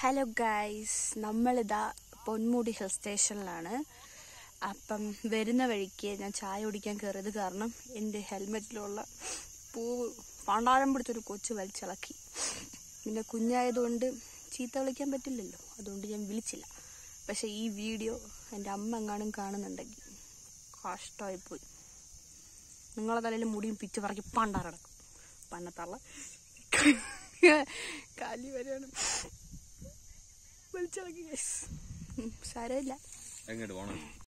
hello guys നമ്മളിതാ Ponmudi hill സ്റ്റേഷനിലാണ് അപ്പം വരുന്ന വഴിക്ക് ഞാൻ ചായ കുടിക്കാൻ കയറിയത് കാരണം എൻ്റെ ഹെൽമെറ്റിലുള്ള പൂവ് പാണ്ടാരം പിടിച്ചൊരു കൊച്ചു വലിച്ചിളക്കി പിന്നെ കുഞ്ഞായതുകൊണ്ട് ചീത്ത വിളിക്കാൻ പറ്റില്ലല്ലോ അതുകൊണ്ട് ഞാൻ വിളിച്ചില്ല പക്ഷെ ഈ വീഡിയോ എൻ്റെ അമ്മ എങ്ങാനും കാണുന്നുണ്ടെങ്കിൽ കഷ്ടമായിപ്പോയി നിങ്ങളെ തലയിൽ മുടിയും പിച്ച് പറക്കി പണ്ടാറടക്കും പന്നത്തള്ള കാലി വരെയാണ് വിളിച്ചിളക്കി സാരമില്ല എങ്ങോട്ട് പോണം